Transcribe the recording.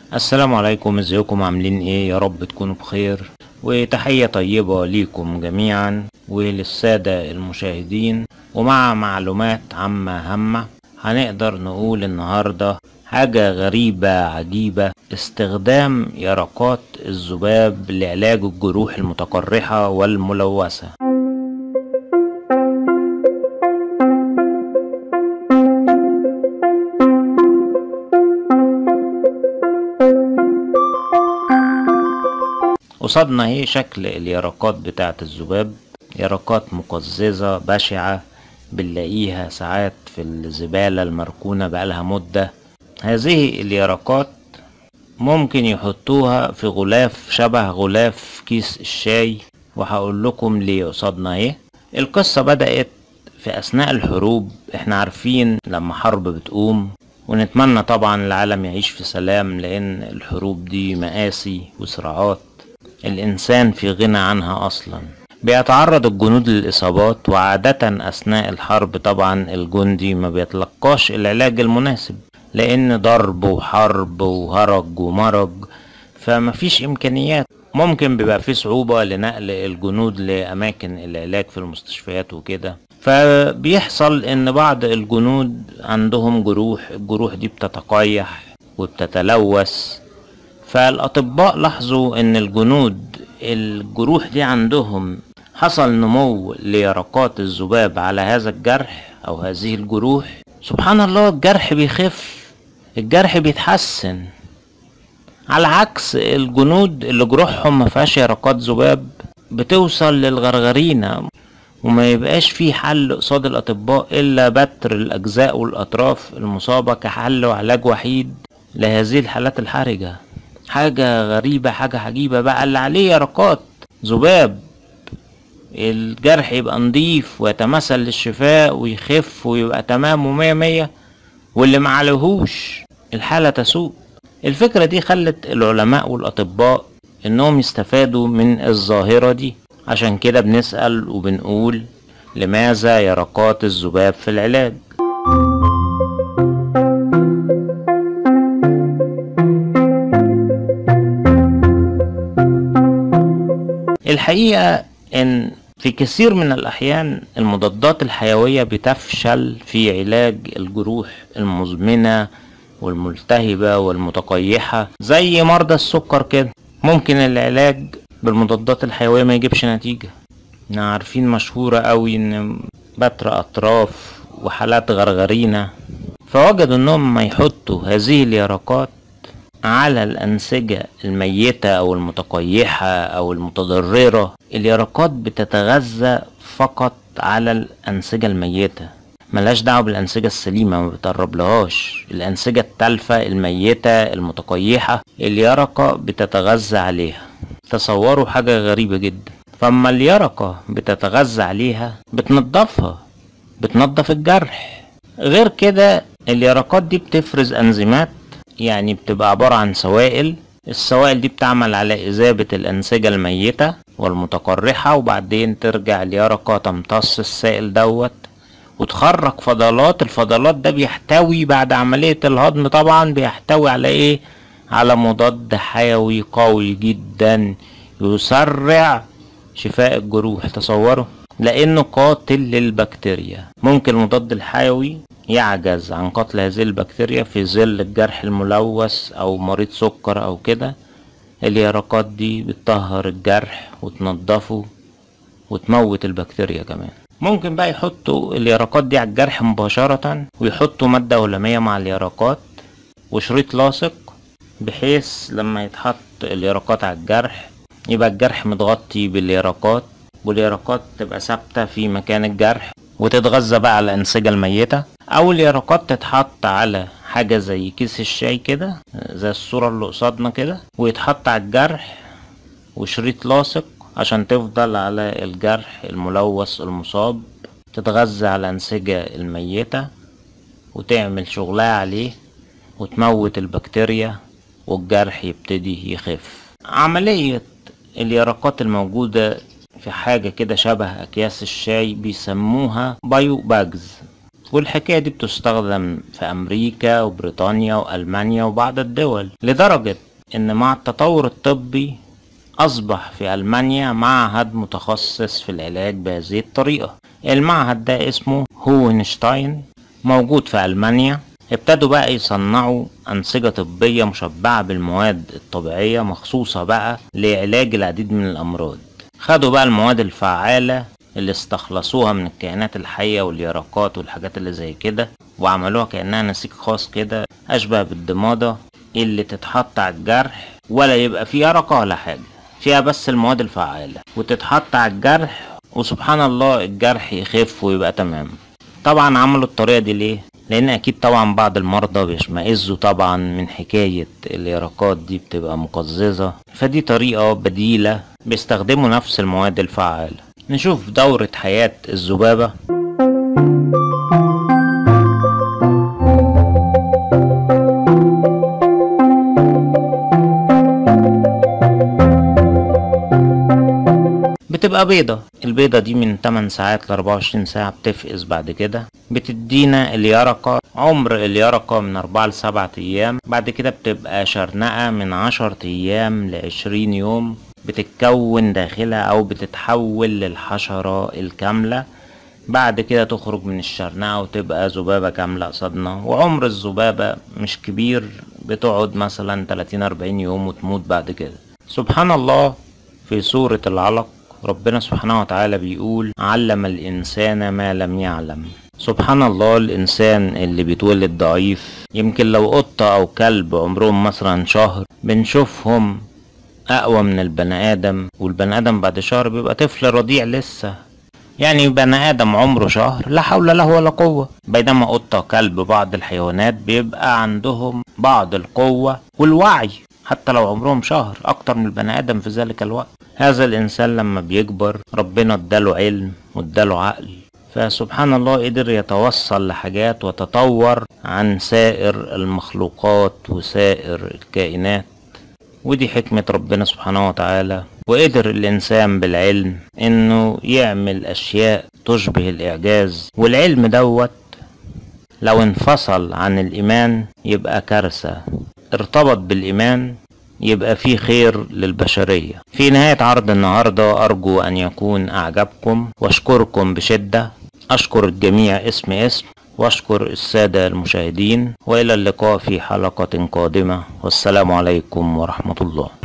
السلام عليكم ازيكم عاملين ايه يا رب تكونوا بخير وتحية طيبة ليكم جميعا وللسادة المشاهدين ومع معلومات عامة هامة هنقدر نقول النهاردة حاجة غريبة عجيبة استخدام يرقات الذباب لعلاج الجروح المتقرحة والملوثة قصادنا اهي شكل اليرقات بتاعة الذباب يرقات مقززة بشعة بنلاقيها ساعات في الزبالة المركونة بقالها مدة هذه اليرقات ممكن يحطوها في غلاف شبه غلاف كيس الشاي وهقول لكم ليه قصادنا ايه القصة بدأت في أثناء الحروب احنا عارفين لما حرب بتقوم ونتمنى طبعا العالم يعيش في سلام لأن الحروب دي مآسي وصراعات الإنسان في غنى عنها أصلا بيتعرض الجنود للإصابات وعادة أثناء الحرب طبعا الجندي ما بيتلقاش العلاج المناسب لأن ضرب وحرب وهرج ومرج فمفيش إمكانيات ممكن بيبقى في صعوبة لنقل الجنود لأماكن العلاج في المستشفيات وكده فبيحصل إن بعض الجنود عندهم جروح الجروح دي بتتقيح وبتتلوث فالأطباء لاحظوا إن الجنود الجروح دي عندهم حصل نمو ليرقات الذباب على هذا الجرح أو هذه الجروح سبحان الله الجرح بيخف الجرح بيتحسن على عكس الجنود اللي جروحهم ما فيهاش يرقات ذباب بتوصل للغرغرينة وما يبقاش في حل قصاد الأطباء إلا بتر الأجزاء والأطراف المصابة كحل وعلاج وحيد لهذه الحالات الحرجة حاجة غريبة حاجة عجيبة بقى اللي عليه يرقات ذباب الجرح يبقى نضيف ويتمثل للشفاء ويخف ويبقى تمام ومية مية واللي معلهوش الحالة تسوء الفكرة دي خلت العلماء والأطباء إنهم يستفادوا من الظاهرة دي عشان كده بنسأل وبنقول لماذا يرقات الذباب في العلاج الحقيقة إن في كثير من الأحيان المضادات الحيوية بتفشل في علاج الجروح المزمنة والملتهبة والمتقيحة زي مرضى السكر كده ممكن العلاج بالمضادات الحيوية ما يجيبش نتيجة احنا عارفين مشهورة قوي ان بتر اطراف وحالات غرغرينة فوجدوا انهم ما يحطوا هذه اليرقات على الأنسجة الميتة أو المتقيحة أو المتضررة اليرقات بتتغذى فقط على الأنسجة الميتة ملهاش دعوة بالأنسجة السليمة ما بتقربلهاش الأنسجة التالفة الميتة المتقيحة اليرقة بتتغذى عليها تصوروا حاجة غريبة جدا فأما اليرقة بتتغذى عليها بتنضفها بتنضف الجرح غير كده اليرقات دي بتفرز أنزيمات يعني بتبقى عبارة عن سوائل السوائل دي بتعمل على إذابة الأنسجة الميتة والمتقرحة وبعدين ترجع اليرقة تمتص السائل دوت وتخرج فضلات الفضلات ده بيحتوي بعد عملية الهضم طبعا بيحتوي على ايه على مضاد حيوي قوي جدا يسرع شفاء الجروح تصوروا لانه قاتل للبكتيريا ممكن المضاد الحيوي يعجز عن قتل هذه البكتيريا في ظل الجرح الملوث او مريض سكر او كده اليرقات دي بتطهر الجرح وتنضفه وتموت البكتيريا كمان ممكن بقى يحطوا اليرقات دي على الجرح مباشرة ويحطوا مادة هلامية مع اليرقات وشريط لاصق بحيث لما يتحط اليرقات على الجرح يبقى الجرح متغطي باليرقات واليرقات تبقى ثابتة في مكان الجرح وتتغذى بقى على الأنسجة الميتة أو اليرقات تتحط على حاجة زي كيس الشاي كده زي الصورة اللي قصادنا كده ويتحط على الجرح وشريط لاصق عشان تفضل على الجرح الملوث المصاب تتغذى على الأنسجة الميتة وتعمل شغلها عليه وتموت البكتيريا والجرح يبتدي يخف عملية اليرقات الموجودة في حاجة كده شبه أكياس الشاي بيسموها بايو باجز والحكاية دي بتستخدم في أمريكا وبريطانيا وألمانيا وبعض الدول لدرجة إن مع التطور الطبي أصبح في ألمانيا معهد متخصص في العلاج بهذه الطريقة المعهد ده اسمه هوينشتاين موجود في ألمانيا ابتدوا بقى يصنعوا أنسجة طبية مشبعة بالمواد الطبيعية مخصوصة بقى لعلاج العديد من الأمراض خدوا بقى المواد الفعالة اللي استخلصوها من الكائنات الحية واليرقات والحاجات اللي زي كده وعملوها كأنها نسيج خاص كده أشبه بالضمادة اللي تتحط على الجرح ولا يبقى فيه يرقة ولا حاجة فيها بس المواد الفعالة وتتحط على الجرح وسبحان الله الجرح يخف ويبقى تمام طبعا عملوا الطريقة دي ليه؟ لأن أكيد طبعا بعض المرضى بيشمئزوا طبعا من حكاية اليرقات دي بتبقى مقززة فدي طريقة بديلة بيستخدموا نفس المواد الفعالة نشوف دورة حياة الذبابة بتبقى بيضة البيضة دي من 8 ساعات ل 24 ساعة بتفقس بعد كده بتدينا اليرقة عمر اليرقة من 4 ل 7 أيام بعد كده بتبقى شرنقة من 10 أيام ل 20 يوم بتتكون داخلها أو بتتحول للحشرة الكاملة بعد كده تخرج من الشرنقة وتبقى ذبابة كاملة قصادنا وعمر الذبابة مش كبير بتقعد مثلا 30 40 يوم وتموت بعد كده سبحان الله في سورة العلق ربنا سبحانه وتعالى بيقول علم الإنسان ما لم يعلم سبحان الله الإنسان اللي بيتولد ضعيف يمكن لو قطة أو كلب عمرهم مثلا شهر بنشوفهم أقوى من البني آدم والبني آدم بعد شهر بيبقى طفل رضيع لسه يعني بني آدم عمره شهر لا حول له ولا قوة بينما قطة كلب بعض الحيوانات بيبقى عندهم بعض القوة والوعي حتى لو عمرهم شهر أكتر من البني آدم في ذلك الوقت هذا الإنسان لما بيكبر ربنا اداله علم واداله عقل فسبحان الله قدر يتوصل لحاجات وتطور عن سائر المخلوقات وسائر الكائنات ودي حكمة ربنا سبحانه وتعالى وقدر الإنسان بالعلم إنه يعمل أشياء تشبه الإعجاز والعلم دوت لو انفصل عن الإيمان يبقى كارثة ارتبط بالإيمان يبقى في خير للبشرية في نهاية عرض النهاردة أرجو أن يكون أعجبكم وأشكركم بشدة أشكر الجميع اسم اسم وأشكر السادة المشاهدين وإلى اللقاء في حلقة قادمة والسلام عليكم ورحمة الله